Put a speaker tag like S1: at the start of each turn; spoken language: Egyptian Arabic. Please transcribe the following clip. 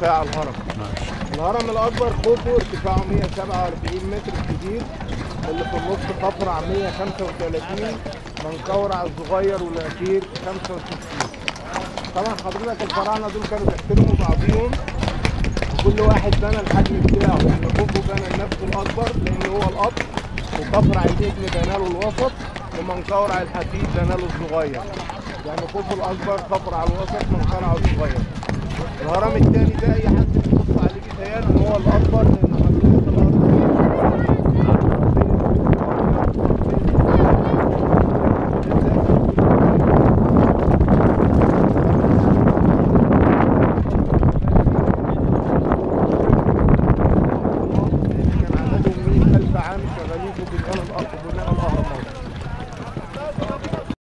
S1: ارتفاع الهرم
S2: ماشي
S1: الهرم الاكبر خوفو ارتفاعه 147 متر كبير اللي في النص قفرع 135 منقورع الصغير والاخير 65 طبعا حضرتك الفراعنه دول كانوا بيحترموا بعضيهم وكل واحد بنى الحجم بتاعه يعني خوفو بنى لنفسه الاكبر لان هو الاب وقفرع الابن بنى له الوسط ومنقورع الحفيد بنى له الصغير يعني خوفو الاكبر قفرع الوسط منقورع الصغير الهرم الثاني ده اي حد بيبص عليه بيتهيأله ان هو الاكبر لان حضرتك الارض كان عددهم 100000 عام شغالين في بنيان الارض